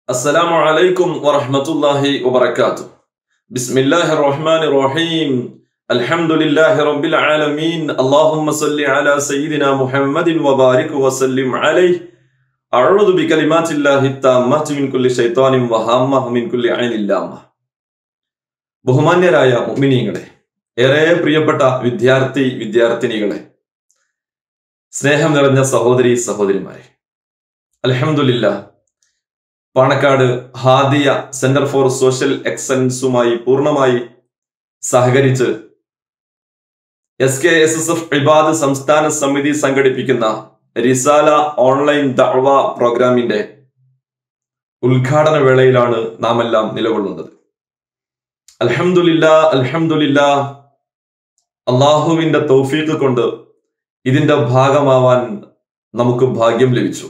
السلام عليكم ورحمة الله وبركاته بسم الله الرحمن الرحيم الحمد لله رب العالمين اللهم صل على سيدنا محمد وبارك وسلم عليه أعوذ بكلمات الله التامات من كل شيطان وهامة من كل عين لامة ബഹുമാന്യരായ മുഅ്മിനീങ്ങളെ ഏറെ പ്രിയപ്പെട്ട വിദ്യാർത്ഥി വിദ്യാർത്ഥിനികളെ സ്നേഹം നിറഞ്ഞ സഹോദരി സഹോദരിമാരെ അലഹമുല്ല Panakkad Hadiya centre for social എക്സലൻസുമായി പൂർണ്ണമായി സഹകരിച്ച് S K S S F Ibad സംസ്ഥാന സമിതി സംഘടിപ്പിക്കുന്ന റിസാല ഓൺലൈൻ ദഅവ പ്രോഗ്രാമിന്റെ ഉദ്ഘാടന വേളയിലാണ് നാം എല്ലാം നിലകൊള്ളുന്നത് അൽഹംദുലില്ല അൽഹംദുലില്ല അള്ളാഹുവിന്റെ തൗഫീഖ് കൊണ്ട് ഇതിന്റെ ഭാഗമാവാൻ നമുക്ക് ഭാഗ്യം ലഭിച്ചു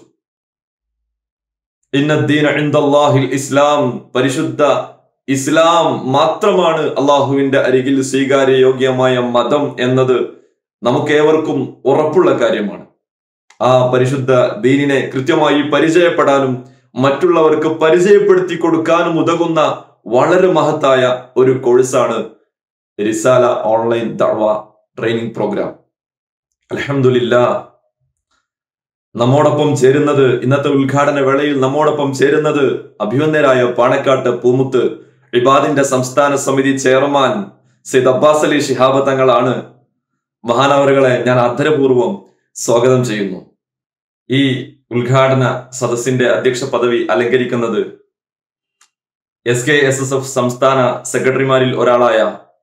ഇന്നദ്ദീന ഇൻദല്ലാഹിൽ ഇസ്ലാം പരിശുദ്ധ ഇസ്ലാം മാത്രമാണ് അള്ളാഹുവിന്റെ അരികിൽ സ്വീകാര്യയോഗ്യമായ മതം എന്നത് നമുക്കേവർക്കും ഉറപ്പുള്ള കാര്യമാണ് ആ പരിശുദ്ധ ദീനിനെ കൃത്യമായി പരിചയപ്പെടാനും മറ്റുള്ളവർക്ക് പരിചയപ്പെടുത്തി കൊടുക്കാനും ഉതകുന്ന വളരെ മഹത്തായ ഒരു കോഴ്സാണ് റിസാല ഓൺലൈൻ ദഅവ ട്രെയിനിങ് പ്രോഗ്രാം അലഹമില്ല നമ്മോടൊപ്പം ചേരുന്നത് ഇന്നത്തെ ഉദ്ഘാടന വേളയിൽ നമ്മോടൊപ്പം ചേരുന്നത് അഭിമന്യരായ പാണക്കാട്ട് പൂമുത്ത് ഇബാദിന്റെ സംസ്ഥാന സമിതി ചെയർമാൻ സെയ്ദ് അബ്ബാസ് അലി ശിഹാബ് തങ്ങളാണ് മഹാനവറുകളെ ഞാൻ ആദരപൂർവം സ്വാഗതം ചെയ്യുന്നു ഈ ഉദ്ഘാടന സദസ്സിന്റെ അധ്യക്ഷ പദവി അലങ്കരിക്കുന്നത് S K S S F സംസ്ഥാന സെക്രട്ടറിമാരിൽ ഒരാളായ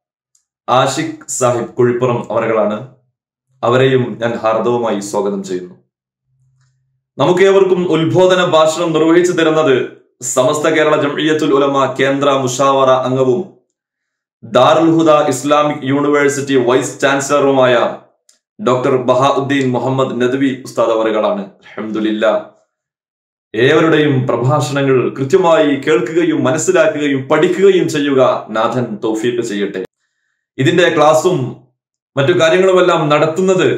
ആഷിഖ് സാഹിബ് കുഴിപ്പുറം അവരുകളാണ് അവരെയും ഞാൻ ഹാർദവുമായി സ്വാഗതം ചെയ്യുന്നു നമുക്കേവർക്കും ഉത്ബോധന ഭാഷണം നിർവഹിച്ചു തരുന്നത് സമസ്ത കേരള ജംഇയ്യത്തുൽ ഉലമ കേന്ദ്ര മുഷാവറ അംഗവും Darul Huda Islamic university vice ചാൻസലറുമായ ഡോക്ടർ ബഹാഉദ്ദീൻ മുഹമ്മദ് നദ്വി ഉസ്താദ് അവറുകളാണ് അഹമ്മദില്ല ഏവരുടെയും പ്രഭാഷണങ്ങൾ കൃത്യമായി കേൾക്കുകയും മനസ്സിലാക്കുകയും പഠിക്കുകയും ചെയ്യുക നാഥൻ തൗഫീഖ് ചെയ്യട്ടെ ഇതിന്റെ ക്ലാസും മറ്റു കാര്യങ്ങളുമെല്ലാം നടത്തുന്നത്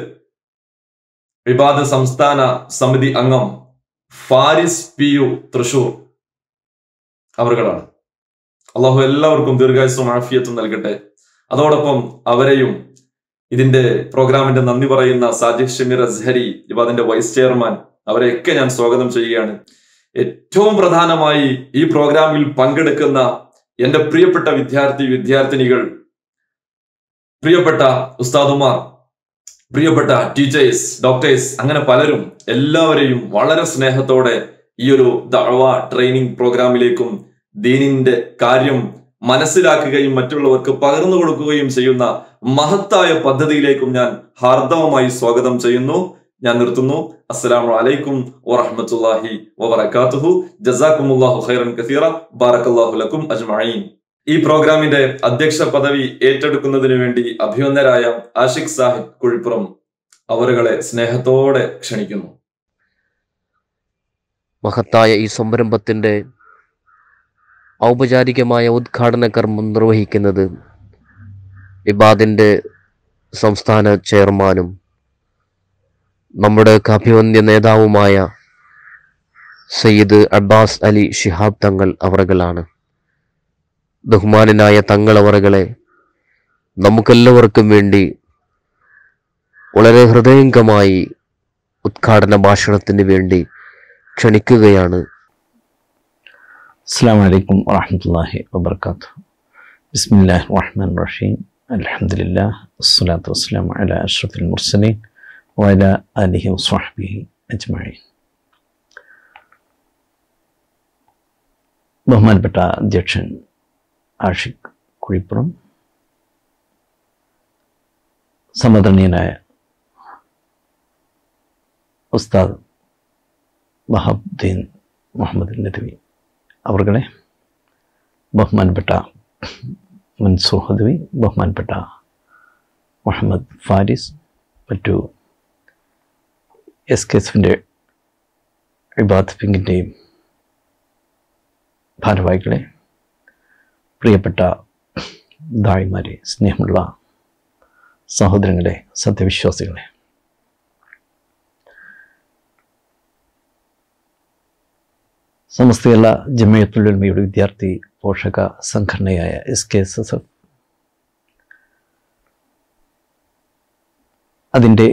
വിവാദ സംസ്ഥാന സമിതി അംഗം ഫാരിസ് പി യു തൃശൂർ അവരുകളാണ് അള്ളാഹു എല്ലാവർക്കും ദീർഘായുസും ആഫിയത്തും നൽകട്ടെ അതോടൊപ്പം അവരെയും ഇതിന്റെ പ്രോഗ്രാമിന്റെ നന്ദി പറയുന്ന സാജിദ് ഷമീർ അസ്ഹരി വിവാദിന്റെ വൈസ് ചെയർമാൻ അവരെയൊക്കെ ഞാൻ സ്വാഗതം ചെയ്യുകയാണ് ഏറ്റവും പ്രധാനമായി ഈ പ്രോഗ്രാമിൽ പങ്കെടുക്കുന്ന എന്റെ പ്രിയപ്പെട്ട വിദ്യാർത്ഥി വിദ്യാർത്ഥിനികൾ പ്രിയപ്പെട്ട ഉസ്താദുമാർ പ്രിയപ്പെട്ട ടീച്ചേഴ്സ് ഡോക്ടേഴ്സ് അങ്ങനെ പലരും എല്ലാവരെയും വളരെ സ്നേഹത്തോടെ ഈ ഒരു ദഅവ ട്രെയിനിങ് പ്രോഗ്രാമിലേക്കും ദീനിന്റെ കാര്യം മനസ്സിലാക്കുകയും മറ്റുള്ളവർക്ക് പകർന്നു കൊടുക്കുകയും ചെയ്യുന്ന മഹത്തായ പദ്ധതിയിലേക്കും ഞാൻ ഹാർദവമായി സ്വാഗതം ചെയ്യുന്നു ഞാൻ നിർത്തുന്നു അസ്സലാമു അലൈക്കും വറഹ്മത്തുള്ളാഹി വബറകാതുഹു ജസാക്കുമുല്ലാഹു ഖൈറൻ കസീറ ബാറക്കല്ലാഹു ലക്കും അജ്മഈൻ ഈ പ്രോഗ്രാമിന്റെ അധ്യക്ഷ പദവി ഏറ്റെടുക്കുന്നതിന് വേണ്ടി അഭിമന്യരായ ആഷിഖ് സാഹിബ് കുഴിപ്പുറം അവരുകളെ സ്നേഹത്തോടെ ക്ഷണിക്കുന്നു മഹത്തായ ഈ സംരംഭത്തിൻ്റെ ഔപചാരികമായ ഉദ്ഘാടന കർമ്മം നിർവഹിക്കുന്നത് ഇബാദിൻ്റെ സംസ്ഥാന ചെയർമാനും നമ്മുടെ അഭിവന്യ നേതാവുമായ സയ്യിദ് അബ്ബാസ് അലി ഷിഹാബ് തങ്ങൾ അവറുകളാണ് ബഹുമാനനായ തങ്ങൾ അവറുകളെ നമുക്കെല്ലാവർക്കും വേണ്ടി വളരെ ഹൃദയംഗമായി ഉദ്ഘാടന ഭാഷണത്തിന് വേണ്ടി ക്ഷണിക്കുകയാണ് السلام عليكم ورحمة الله وبركاته بسم الله الرحمن الرحيم الحمد لله والصلاة والسلام على أشرف المرسلين وعلى آله وصحبه أجمعين ബഹുമാനപ്പെട്ട അധ്യക്ഷൻ ആഷിഖ് കുഴിപ്പുറം സമദരണീയനായ ഉസ്താദ് വഹാബുദ്ദീൻ മുഹമ്മദ് നദ്വി അവർകളെ ബഹുമാനപ്പെട്ട മൻസൂർ ഹദ്വി ബഹുമാനപ്പെട്ട മുഹമ്മദ് ഫാരിസ് മറ്റു എസ് കെ എസിൻ്റെ ഇബാദ് പിങ്കിൻ്റെയും ഭാരവാഹികളെ പ്രിയപ്പെട്ട ദായിമാരെ സ്നേഹമുള്ള സഹോദരങ്ങളെ സത്യവിശ്വാസികളെ സമസ്ത കേരള ജമയത്തുൽമയുടെ വിദ്യാർത്ഥി പോഷക സംഘടനയായ S K S S F അതിൻ്റെ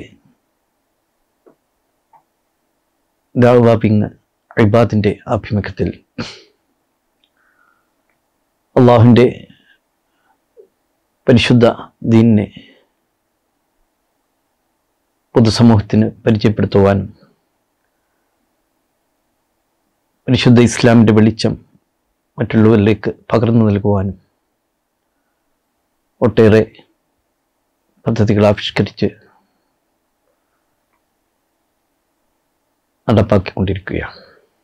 ദാവാബിങ് ഇബാദിൻ്റെ ആഭിമുഖ്യത്തിൽ അള്ളാഹുവിൻ്റെ പരിശുദ്ധ ദീനിനെ പൊതുസമൂഹത്തിന് പരിചയപ്പെടുത്തുവാനും പരിശുദ്ധ ഇസ്ലാമിൻ്റെ വെളിച്ചം മറ്റുള്ളവരിലേക്ക് പകർന്നു നൽകുവാനും ഒട്ടേറെ പദ്ധതികൾ ആവിഷ്കരിച്ച് നടപ്പാക്കിക്കൊണ്ടിരിക്കുകയാണ്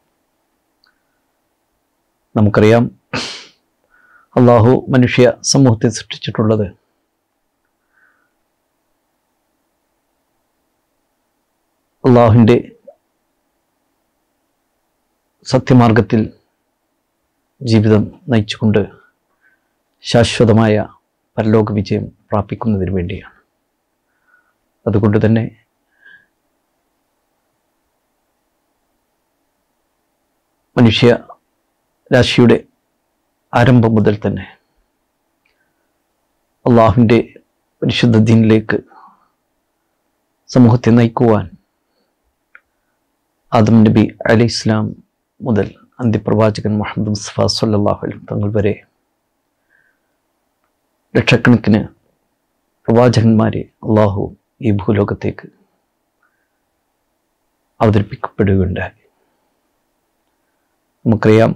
നമുക്കറിയാം അള്ളാഹു മനുഷ്യ സമൂഹത്തെ സൃഷ്ടിച്ചിട്ടുള്ളത് അള്ളാഹുവിൻ്റെ സത്യമാർഗത്തിൽ ജീവിതം നയിച്ചുകൊണ്ട് ശാശ്വതമായ പരലോക വിജയം പ്രാപിക്കുന്നതിന് വേണ്ടിയാണ് അതുകൊണ്ട് തന്നെ മനുഷ്യ രാശിയുടെ ആരംഭം മുതൽ തന്നെ അള്ളാഹുവിൻ്റെ പരിശുദ്ധ ദീനിലേക്ക് സമൂഹത്തെ നയിക്കുവാൻ ആദം നബി അലി ഇസ്ലാം മുതൽ അന്ത്യപ്രവാചകൻ മുഹമ്മദ് മുസ്തഫ സല്ലാഹു അലൈഹി തങ്ങൾ വരെ ലക്ഷക്കണക്കിന് പ്രവാചകന്മാരെ അള്ളാഹു ഈ ഭൂലോകത്തേക്ക് അവതരിപ്പിക്കപ്പെടുകയുണ്ടായി നമുക്കറിയാം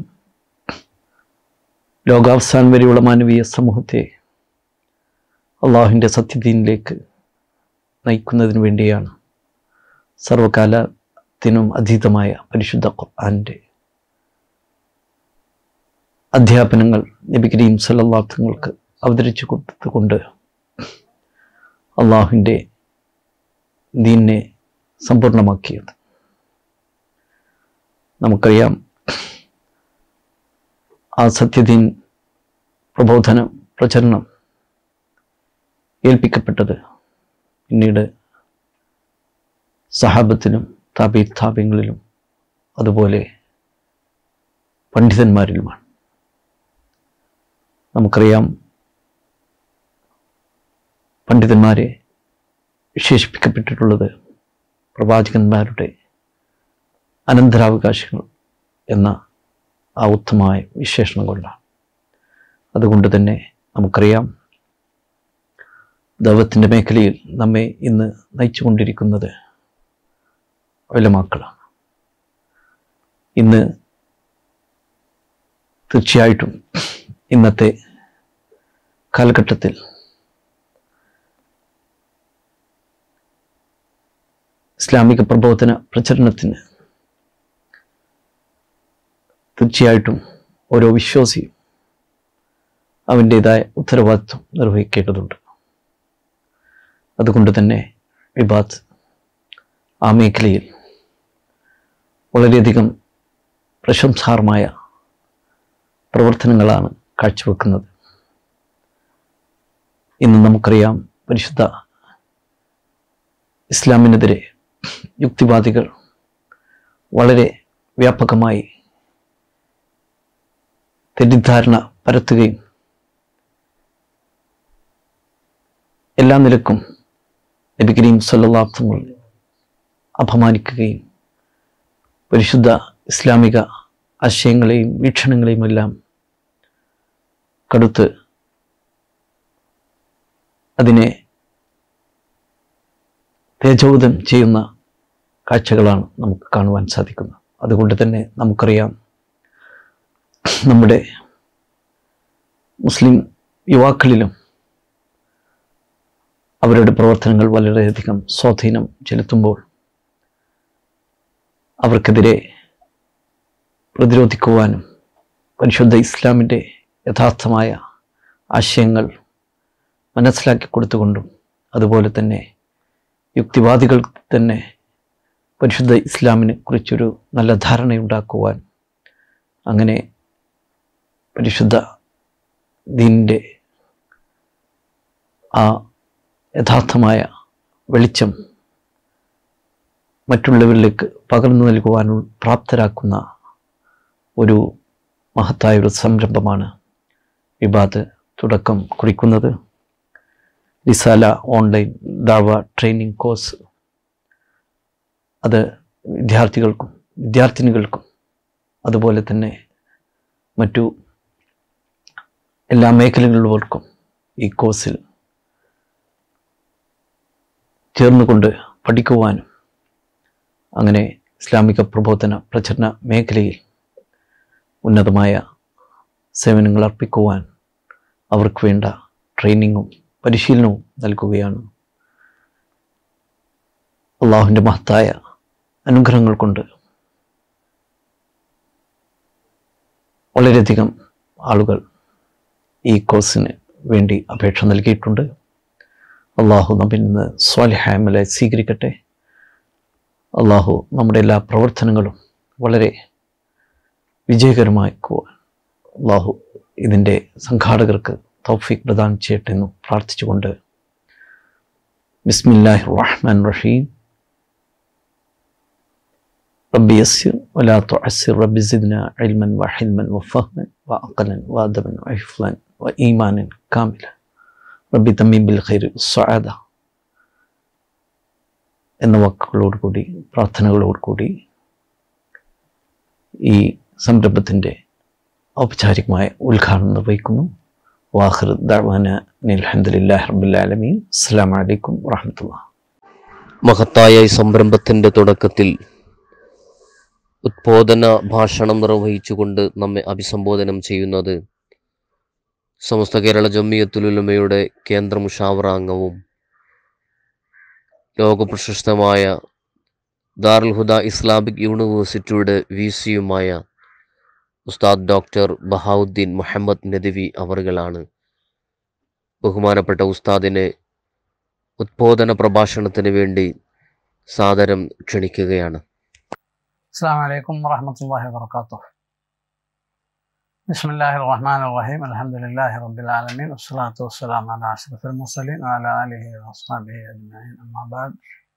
ലോകാവസാനം വരെയുള്ള മാനവീയ സമൂഹത്തെ അള്ളാഹുവിൻ്റെ സത്യദീനിലേക്ക് നയിക്കുന്നതിന് വേണ്ടിയാണ് സർവകാലത്തിനും അതീതമായ പരിശുദ്ധ ഖുർആാൻ്റെ അധ്യാപനങ്ങൾ നബി കരീം സല്ലാർത്ഥങ്ങൾക്ക് അവതരിച്ചു കൊടുത്തുകൊണ്ട് അള്ളാഹുവിൻ്റെ ദീനിനെ സമ്പൂർണ്ണമാക്കിയത് നമുക്കറിയാം ആ സത്യദീൻ പ്രബോധനം പ്രചരണം ഏൽപ്പിക്കപ്പെട്ടത് പിന്നീട് സഹാബത്തിനും താപി താപ്യങ്ങളിലും അതുപോലെ പണ്ഡിതന്മാരിലുമാണ് നമുക്കറിയാം പണ്ഡിതന്മാരെ വിശേഷിപ്പിക്കപ്പെട്ടിട്ടുള്ളത് പ്രവാചകന്മാരുടെ അനന്തരാവകാശികൾ എന്ന ആ ഉത്തമമായ വിശേഷണം കൊണ്ടാണ് അതുകൊണ്ട് തന്നെ നമുക്കറിയാം ദൈവത്തിൻ്റെ മേഖലയിൽ നമ്മെ ഇന്ന് നയിച്ചുകൊണ്ടിരിക്കുന്നത് ഒലമാക്കളാണ് ഇന്ന് തീർച്ചയായിട്ടും ഇന്നത്തെ കാലഘട്ടത്തിൽ ഇസ്ലാമിക പ്രബോധന പ്രചരണത്തിന് തീർച്ചയായിട്ടും ഓരോ വിശ്വാസിയും അവൻ്റേതായ ഉത്തരവാദിത്വം നിർവഹിക്കേണ്ടതുണ്ട് അതുകൊണ്ട് തന്നെ വിവാദ് ആ മേഖലയിൽ വളരെയധികം പ്രശംസാർഹമായ പ്രവർത്തനങ്ങളാണ് കാഴ്ചവെക്കുന്നത് ഇന്ന് നമുക്കറിയാം പരിശുദ്ധ ഇസ്ലാമിനെതിരെ യുക്തിവാദികൾ വളരെ വ്യാപകമായി തെറ്റിദ്ധാരണ പരത്തുകയും എല്ലാ നിലക്കും നബി കരീം സല്ലാർത്ഥങ്ങൾ അപമാനിക്കുകയും പരിശുദ്ധ ഇസ്ലാമിക ആശയങ്ങളെയും വീക്ഷണങ്ങളെയും എല്ലാം കടുത്ത് അതിനെ തേജോവധം ചെയ്യുന്ന കാഴ്ചകളാണ് നമുക്ക് കാണുവാൻ സാധിക്കുന്നത് അതുകൊണ്ട് തന്നെ നമുക്കറിയാം നമ്മുടെ മുസ്ലിം യുവാക്കളിലും അവരുടെ പ്രവർത്തനങ്ങൾ വളരെയധികം സ്വാധീനം ചെലുത്തുമ്പോൾ അവർക്കെതിരെ പ്രതിരോധിക്കുവാനും പരിശുദ്ധ ഇസ്ലാമിൻ്റെ യഥാർത്ഥമായ ആശയങ്ങൾ മനസ്സിലാക്കി കൊടുത്തുകൊണ്ടും അതുപോലെ തന്നെ യുക്തിവാദികൾ തന്നെ പരിശുദ്ധ ഇസ്ലാമിനെ കുറിച്ചൊരു നല്ല ധാരണയുണ്ടാക്കുവാൻ അങ്ങനെ പരിശുദ്ധ ദീനിൻ്റെ ആ യഥാർത്ഥമായ വെളിച്ചം മറ്റുള്ളവരിലേക്ക് പകർന്നു നൽകുവാനുള്ള പ്രാപ്തരാക്കുന്ന ഒരു മഹത്തായ ഒരു സംരംഭമാണ് വിവാദ് തുടക്കം കുറിക്കുന്നത് റിസാല ഓൺലൈൻ ദാവ ട്രെയിനിങ് കോഴ്സ് അത് വിദ്യാർത്ഥികൾക്കും വിദ്യാർത്ഥിനികൾക്കും അതുപോലെ തന്നെ മറ്റു എല്ലാ മേഖലകളിലുള്ളവർക്കും ഈ കോഴ്സിൽ ചേർന്നുകൊണ്ട് പഠിക്കുവാനും അങ്ങനെ ഇസ്ലാമിക പ്രബോധന പ്രചരണ മേഖലയിൽ ഉന്നതമായ സേവനങ്ങൾ അർപ്പിക്കുവാൻ അവർക്ക് വേണ്ട ട്രെയിനിങ്ങും പരിശീലനവും നൽകുകയാണ് അള്ളാഹുവിൻ്റെ മഹത്തായ അനുഗ്രഹങ്ങൾ കൊണ്ട് വളരെയധികം ആളുകൾ ഈ കോഴ്സിന് വേണ്ടി അപേക്ഷ നൽകിയിട്ടുണ്ട് അള്ളാഹു നമ്മിൽ നിന്ന് സ്വാലിഹാമലെ സ്വീകരിക്കട്ടെ അള്ളാഹു നമ്മുടെ എല്ലാ പ്രവർത്തനങ്ങളും വളരെ വിജയകരമാക്കുവാൻ അള്ളാഹു ഇതിൻ്റെ സംഘാടകർക്ക് തൗഫീഖ് പ്രദാനം ചെയ്യട്ടെ എന്നും പ്രാർത്ഥിച്ചുകൊണ്ട് ബിസ്മില്ലാഹി റഹ്മാൻ റഹീം ربي يسر ولا تعسر ربي زدنا علما وحلما وفهما وعقلا وادبا وحفظا وإيمانا كاملا റബ്ബി തമ്മീം ബിൽ ഖൈർ സ്വാദ എന്ന വാക്കുകളോടുകൂടി പ്രാർത്ഥനകളോടുകൂടി ഈ സംരംഭത്തിൻ്റെ ഔപചാരികമായ ഉദ്ഘാടനം നിർവഹിക്കുന്നു വാഹിർ ദഅ്വാന അൽഹംദുലില്ലാഹി റബ്ബിൽ ആലമീൻ അസ്സലാമു അലൈക്കും വറഹ്മത്തുള്ളാഹി മഹത്തായ ഈ സംരംഭത്തിൻ്റെ തുടക്കത്തിൽ ഉദ്ബോധന ഭാഷണം നിർവഹിച്ചുകൊണ്ട് നമ്മെ അഭിസംബോധനം ചെയ്യുന്നത് സമസ്ത കേരള ജമിയത്തുലുലമയുടെ കേന്ദ്ര മുഷാവറ അംഗവും ലോകപ്രശസ്തമായ ദാറുൽ ഹുദ ഇസ്ലാമിക് യൂണിവേഴ്സിറ്റിയുടെ വി സിയുമായ ഉസ്താദ് ഡോക്ടർ ബഹാവുദ്ദീൻ മുഹമ്മദ് നദവി അവറുകളാണ് ബഹുമാനപ്പെട്ട ഉസ്താദിനെ ഉദ്ബോധന പ്രഭാഷണത്തിന് വേണ്ടി സാദരം ക്ഷണിക്കുകയാണ് السلام عليكم ورحمة الله وبركاته بسم الله الرحمن الرحيم الحمد لله رب العالمين والصلاة والسلام على أشرف المرسلين وعلى آله وأصحابه أجمعين أما بعد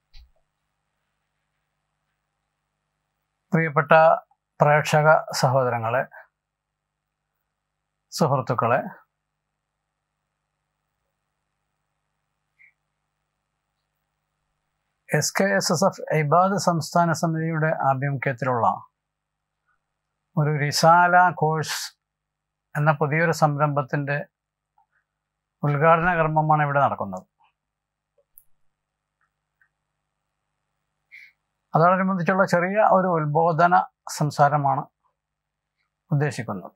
പ്രിയപ്പെട്ട പ്രേക്ഷക സഹോദരങ്ങളെ സുഹൃത്തുക്കളെ S K S S F Ibad സംസ്ഥാന സമിതിയുടെ ആഭിമുഖ്യത്തിലുള്ള ഒരു റിസാല കോഴ്സ് എന്ന പുതിയൊരു സംരംഭത്തിൻ്റെ ഉദ്ഘാടന കർമ്മമാണ് ഇവിടെ നടക്കുന്നത് അതോടനുബന്ധിച്ചുള്ള ചെറിയ ഒരു ഉത്ബോധന സംസാരമാണ് ഉദ്ദേശിക്കുന്നത്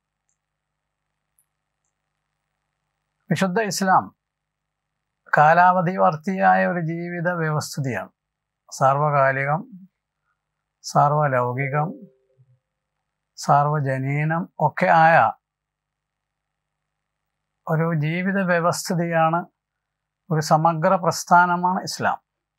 വിശുദ്ധ ഇസ്ലാം കാലാവധിവർത്തിയായ ഒരു ജീവിത വ്യവസ്ഥിതിയാണ് സാർവകാലികം സാർവലൗകികം സാർവജനീനം ഒക്കെ ആയ ഒരു ജീവിത വ്യവസ്ഥിതിയാണ് ഒരു സമഗ്ര പ്രസ്ഥാനമാണ് ഇസ്ലാം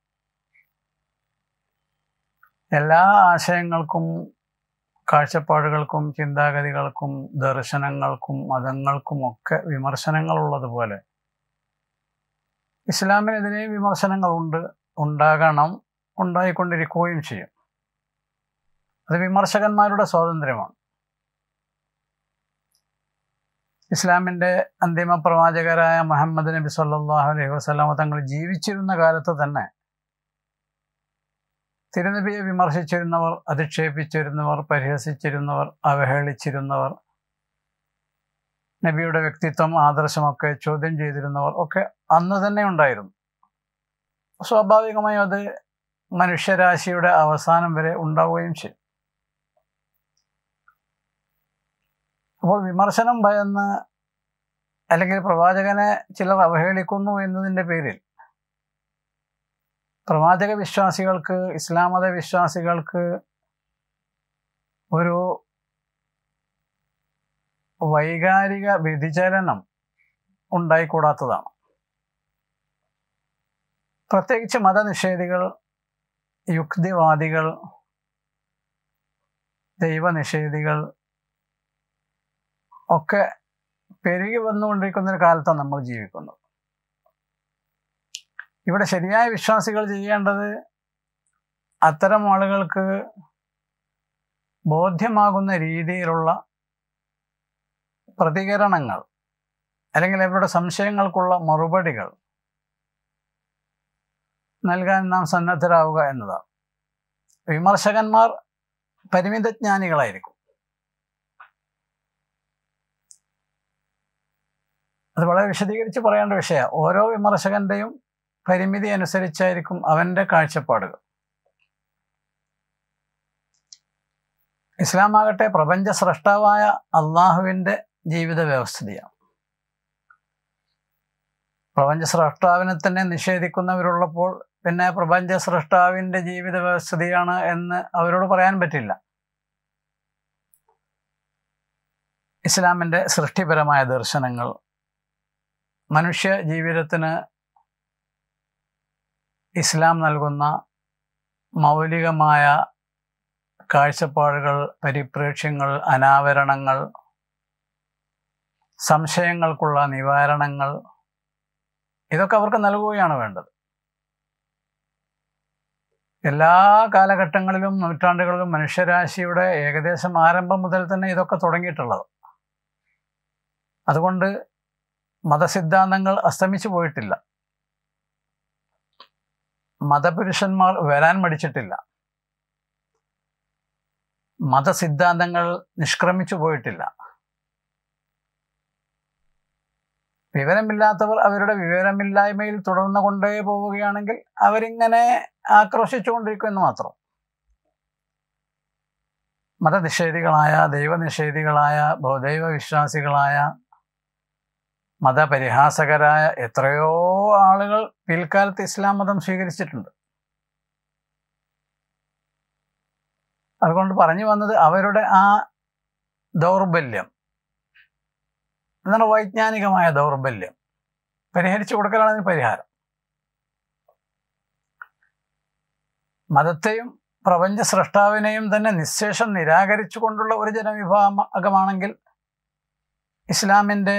എല്ലാ ആശയങ്ങൾക്കും കാഴ്ചപ്പാടുകൾക്കും ചിന്താഗതികൾക്കും ദർശനങ്ങൾക്കും മതങ്ങൾക്കും ഒക്കെ വിമർശനങ്ങളുള്ളതുപോലെ ഇസ്ലാമിനെതിരെ വിമർശനങ്ങളുണ്ട് ഉണ്ടാകണം ഉണ്ടായിക്കൊണ്ടിരിക്കുകയും ചെയ്യും അത് വിമർശകന്മാരുടെ സ്വാതന്ത്ര്യമാണ് ഇസ്ലാമിൻ്റെ അന്തിമ പ്രവാചകരായ മുഹമ്മദ് നബി സല്ലാഹു അലൈഹി വസ്ലാമ തങ്ങൾ ജീവിച്ചിരുന്ന കാലത്ത് തന്നെ തിരുനബിയെ വിമർശിച്ചിരുന്നവർ അധിക്ഷേപിച്ചിരുന്നവർ പരിഹസിച്ചിരുന്നവർ അവഹേളിച്ചിരുന്നവർ നബിയുടെ വ്യക്തിത്വം ആദർശമൊക്കെ ചോദ്യം ചെയ്തിരുന്നവർ ഒക്കെ അന്ന് തന്നെ ഉണ്ടായിരുന്നു സ്വാഭാവികമായും അത് മനുഷ്യരാശിയുടെ അവസാനം വരെ ഉണ്ടാവുകയും ചെയ്യും അപ്പോൾ വിമർശനം ഭയന്ന് അല്ലെങ്കിൽ പ്രവാചകനെ ചിലർ അവഹേളിക്കുന്നു എന്നതിൻ്റെ പേരിൽ പ്രവാചക വിശ്വാസികൾക്ക് ഇസ്ലാം മത വിശ്വാസികൾക്ക് ഒരു വൈകാരിക വ്യതിചലനം ഉണ്ടായിക്കൂടാത്തതാണ് പ്രത്യേകിച്ച് മതനിഷേധികൾ യുക്തിവാദികൾ ദൈവനിഷേധികൾ ഒക്കെ പെരുകി വന്നുകൊണ്ടിരിക്കുന്ന ഒരു കാലത്താണ് നമ്മൾ ജീവിക്കുന്നത് ഇവിടെ ശരിയായ വിശ്വാസികൾ ചെയ്യേണ്ടത് അത്തരം ആളുകൾക്ക് ബോധ്യമാകുന്ന രീതിയിലുള്ള പ്രതികരണങ്ങൾ അല്ലെങ്കിൽ അവരുടെ സംശയങ്ങൾക്കുള്ള മറുപടികൾ നൽകാൻ നാം സന്നദ്ധരാവുക എന്നതാണ് വിമർശകന്മാർ പരിമിതജ്ഞാനികളായിരിക്കും അത് വളരെ വിശദീകരിച്ച് പറയേണ്ട വിഷയമാണ് ഓരോ വിമർശകന്റെയും പരിമിതി അനുസരിച്ചായിരിക്കും അവന്റെ കാഴ്ചപ്പാടുകൾ ഇസ്ലാമാകട്ടെ പ്രപഞ്ച സ്രഷ്ടാവായ അള്ളാഹുവിൻ്റെ ജീവിത വ്യവസ്ഥിതിയാണ് പ്രപഞ്ച സ്രഷ്ടാവിനെ തന്നെ നിഷേധിക്കുന്നവരുള്ളപ്പോൾ പിന്നെ പ്രപഞ്ച സ്രഷ്ടാവിൻ്റെ ജീവിത വ്യവസ്ഥിതിയാണ് എന്ന് അവരോട് പറയാൻ പറ്റില്ല ഇസ്ലാമിൻ്റെ സൃഷ്ടിപരമായ ദർശനങ്ങൾ മനുഷ്യ ജീവിതത്തിന് ഇസ്ലാം നൽകുന്ന മൗലികമായ കാഴ്ചപ്പാടുകൾ പരിപ്രേക്ഷ്യങ്ങൾ അനാവരണങ്ങൾ സംശയങ്ങൾക്കുള്ള നിവാരണങ്ങൾ ഇതൊക്കെ അവർക്ക് നൽകുകയാണ് വേണ്ടത് എല്ലാ കാലഘട്ടങ്ങളിലും നൂറ്റാണ്ടുകളിലും മനുഷ്യരാശിയുടെ ഏകദേശം ആരംഭം മുതൽ തന്നെ ഇതൊക്കെ തുടങ്ങിയിട്ടുള്ളത് അതുകൊണ്ട് മതസിദ്ധാന്തങ്ങൾ അസ്തമിച്ചു പോയിട്ടില്ല മതപുരുഷന്മാർ വരാൻ മടിച്ചിട്ടില്ല മതസിദ്ധാന്തങ്ങൾ നിഷ്ക്രമിച്ചു പോയിട്ടില്ല വിവരമില്ലാത്തവർ അവരുടെ വിവരമില്ലായ്മയിൽ തുടർന്നു കൊണ്ടേ പോവുകയാണെങ്കിൽ അവരിങ്ങനെ ആക്രോശിച്ചുകൊണ്ടിരിക്കുമെന്ന് മാത്രം മതനിഷേധികളായ ദൈവനിഷേധികളായ ബഹുദൈവ വിശ്വാസികളായ മതപരിഹാസകരായ എത്രയോ ആളുകൾ പിൽക്കാലത്ത് ഇസ്ലാം മതം സ്വീകരിച്ചിട്ടുണ്ട് അതുകൊണ്ട് പറഞ്ഞു വന്നത് അവരുടെ ആ ദൗർബല്യം എന്താണ് വൈജ്ഞാനികമായ ദൗർബല്യം പരിഹരിച്ചു കൊടുക്കലാണ് അതിന് പരിഹാരം മതത്തെയും പ്രപഞ്ച സൃഷ്ടാവിനെയും തന്നെ നിശേഷം നിരാകരിച്ചുകൊണ്ടുള്ള ഒരു ജനവിഭാഗമാണെങ്കിൽ ഇസ്ലാമിൻ്റെ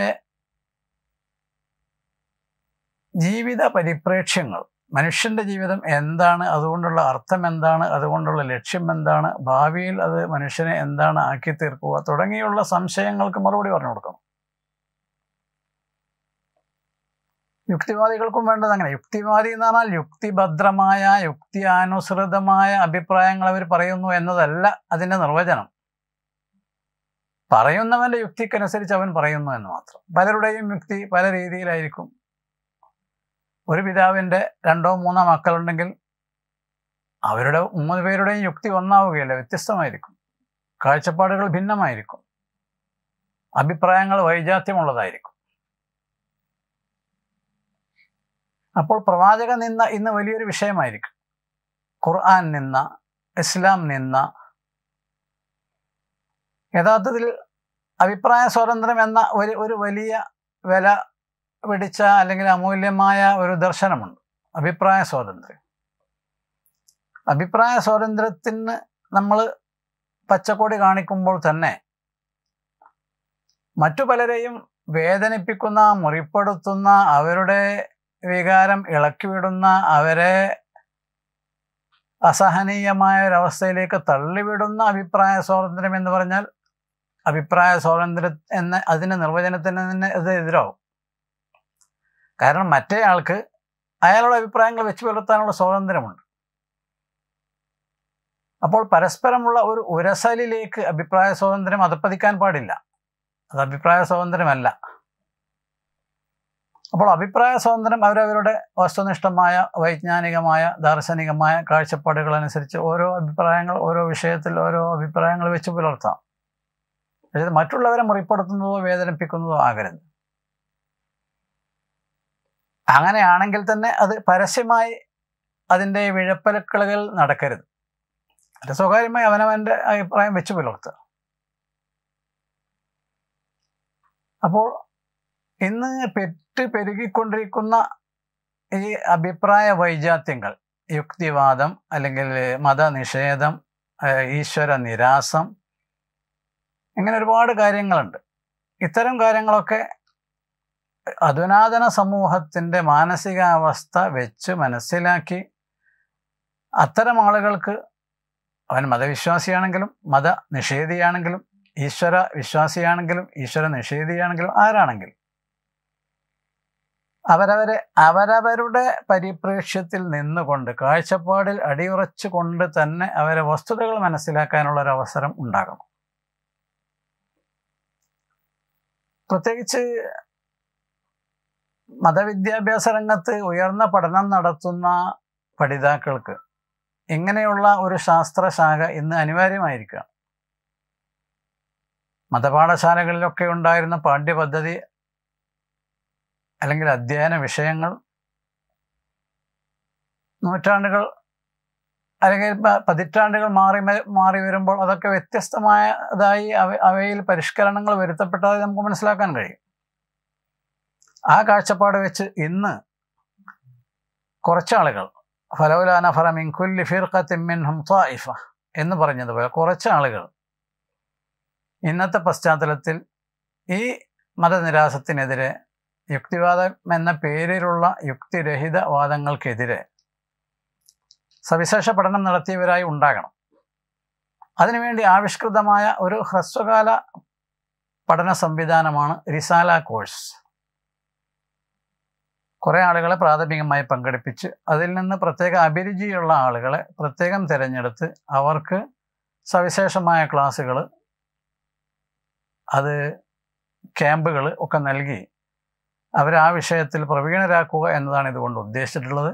ജീവിത പരിപ്രേക്ഷ്യങ്ങൾ മനുഷ്യന്റെ ജീവിതം എന്താണ് അതുകൊണ്ടുള്ള അർത്ഥം എന്താണ് അതുകൊണ്ടുള്ള ലക്ഷ്യം എന്താണ് ഭാവിയിൽ അത് മനുഷ്യനെ എന്താണ് ആക്കി തീർക്കുക തുടങ്ങിയുള്ള സംശയങ്ങൾക്ക് മറുപടി പറഞ്ഞു കൊടുക്കണം യുക്തിവാദികൾക്കും വേണ്ടത് അങ്ങനെ യുക്തിവാദി എന്ന് പറഞ്ഞാൽ യുക്തിഭദ്രമായ യുക്തിയാനുസൃതമായ അഭിപ്രായങ്ങൾ അവർ പറയുന്നു എന്നതല്ല അതിന്റെ നിർവചനം പറയുന്നവന്റെ യുക്തിക്കനുസരിച്ച് അവൻ പറയുന്നു എന്ന് മാത്രം പലരുടെയും യുക്തി പല രീതിയിലായിരിക്കും ഒരു പിതാവിൻ്റെ രണ്ടോ മൂന്നോ മക്കളുണ്ടെങ്കിൽ അവരുടെ മൂന്ന് പേരുടെയും യുക്തി ഒന്നാവുകയില്ല വ്യത്യസ്തമായിരിക്കും കാഴ്ചപ്പാടുകൾ ഭിന്നമായിരിക്കും അഭിപ്രായങ്ങൾ വൈജാത്യമുള്ളതായിരിക്കും അപ്പോൾ പ്രവാചക നിന്ന ഇന്ന് വലിയൊരു വിഷയമായിരിക്കും ഖുർആൻ നിന്ന ഇസ്ലാം നിന്ന യഥാർത്ഥത്തിൽ അഭിപ്രായ സ്വാതന്ത്ര്യം എന്ന ഒരു ഒരു വലിയ വില പിടിച്ച അല്ലെങ്കിൽ അമൂല്യമായ ഒരു ദർശനമുണ്ട് അഭിപ്രായ സ്വാതന്ത്ര്യം അഭിപ്രായ സ്വാതന്ത്ര്യത്തിന് നമ്മൾ പച്ചക്കൊടി കാണിക്കുമ്പോൾ തന്നെ മറ്റു പലരെയും വേദനിപ്പിക്കുന്ന മുറിപ്പെടുത്തുന്ന അവരുടെ വികാരം ഇളക്കിവിടുന്ന അവരെ അസഹനീയമായ ഒരവസ്ഥയിലേക്ക് തള്ളിവിടുന്ന അഭിപ്രായ സ്വാതന്ത്ര്യം എന്ന് പറഞ്ഞാൽ അഭിപ്രായ സ്വാതന്ത്ര്യം എന്ന അതിൻ്റെ നിർവചനത്തിന് തന്നെ ഇത് എതിരാവും കാരണം മറ്റേ ആൾക്ക് അയാളുടെ അഭിപ്രായങ്ങൾ വെച്ച് പുലർത്താനുള്ള സ്വാതന്ത്ര്യമുണ്ട് അപ്പോൾ പരസ്പരമുള്ള ഒരു ഉരസലിലേക്ക് അഭിപ്രായ സ്വാതന്ത്ര്യം അതപ്പതിക്കാൻ പാടില്ല അത് അഭിപ്രായ സ്വാതന്ത്ര്യമല്ല അപ്പോൾ അഭിപ്രായ സ്വാതന്ത്ര്യം അവരവരുടെ വസ്തുനിഷ്ഠമായ വൈജ്ഞാനികമായ ദാർശനികമായ കാഴ്ചപ്പാടുകൾ അനുസരിച്ച് ഓരോ അഭിപ്രായങ്ങൾ ഓരോ വിഷയത്തിൽ ഓരോ അഭിപ്രായങ്ങൾ വെച്ച് പുലർത്താം അതായത് മറ്റുള്ളവരെ മുറിപ്പെടുത്തുന്നതോ വേദനിപ്പിക്കുന്നതോ ആകരുത് അങ്ങനെയാണെങ്കിൽ തന്നെ അത് പരസ്യമായി അതിൻ്റെ വിഴപ്പലക്കളുകൾ നടക്കരുത് അത് സ്വകാര്യമായി അവനവൻ്റെ അഭിപ്രായം വെച്ച് പുലർത്തുക അപ്പോൾ ഇന്ന് പെറ്റ് പെരുകിക്കൊണ്ടിരിക്കുന്ന ഈ അഭിപ്രായ വൈജാത്യങ്ങൾ യുക്തിവാദം അല്ലെങ്കിൽ മതനിഷേധം ഈശ്വര നിരാസം ഇങ്ങനെ ഒരുപാട് കാര്യങ്ങളുണ്ട് ഇത്തരം കാര്യങ്ങളൊക്കെ അധുനാതന സമൂഹത്തിൻ്റെ മാനസികാവസ്ഥ വെച്ച് മനസ്സിലാക്കി അത്തരം ആളുകൾക്ക് അവൻ മതവിശ്വാസിയാണെങ്കിലും മത നിഷേധിയാണെങ്കിലും ഈശ്വര വിശ്വാസിയാണെങ്കിലും ഈശ്വര നിഷേധിയാണെങ്കിലും ആരാണെങ്കിലും അവരവരെ അവരവരുടെ പരിപ്രേക്ഷ്യത്തിൽ നിന്നുകൊണ്ട് കാഴ്ചപ്പാടിൽ അടിയുറച്ചു കൊണ്ട് തന്നെ അവരെ വസ്തുതകൾ മനസ്സിലാക്കാനുള്ള ഒരു അവസരം ഉണ്ടാകണം പ്രത്യേകിച്ച് മതവിദ്യാഭ്യാസ രംഗത്ത് ഉയർന്ന പഠനം നടത്തുന്ന പഠിതാക്കൾക്ക് ഇങ്ങനെയുള്ള ഒരു ശാസ്ത്രശാഖ ഇന്ന് അനിവാര്യമായിരിക്കുകയാണ് മതപാഠശാലകളിലൊക്കെ ഉണ്ടായിരുന്ന പാഠ്യപദ്ധതി അല്ലെങ്കിൽ അധ്യയന വിഷയങ്ങൾ നൂറ്റാണ്ടുകൾ അല്ലെങ്കിൽ പ- പതിറ്റാണ്ടുകൾ മാറി മ- മാറി വരുമ്പോൾ അതൊക്കെ വ്യത്യസ്തമായതായി അവ അവയിൽ പരിഷ്കരണങ്ങൾ വരുത്തപ്പെട്ടതായി നമുക്ക് മനസ്സിലാക്കാൻ കഴിയും ആ കാഴ്ചപ്പാട് വെച്ച് ഇന്ന് കുറച്ചാളുകൾ ഫലൗലാന ഫറമിൻ കുല്ലി ഫിർഖത്തിൻ മിൻഹും ത്വായിഫ എന്ന് പറഞ്ഞതുപോലെ കുറച്ച് ആളുകൾ ഇന്നത്തെ പശ്ചാത്തലത്തിൽ ഈ മതനിരാസത്തിനെതിരെ യുക്തിവാദം എന്ന പേരിലുള്ള യുക്തിരഹിത വാദങ്ങൾക്കെതിരെ സവിശേഷ പഠനം നടത്തിയവരായി ഉണ്ടാകണം അതിനുവേണ്ടി ആവിഷ്കൃതമായ ഒരു ഹ്രസ്വകാല പഠന സംവിധാനമാണ് റിസാല കോഴ്സ് കുറേ ആളുകളെ പ്രാഥമികമായി പങ്കെടുപ്പിച്ച് അതിൽ നിന്ന് പ്രത്യേക അഭിരുചിയുള്ള ആളുകളെ പ്രത്യേകം തിരഞ്ഞെടുത്ത് അവർക്ക് സവിശേഷമായ ക്ലാസ്സുകൾ അത് ക്യാമ്പുകൾ ഒക്കെ നൽകി അവരെ ആ വിഷയത്തിൽ പ്രവീണരാക്കുക എന്നതാണ് ഇതുകൊണ്ട് ഉദ്ദേശിച്ചിട്ടുള്ളത്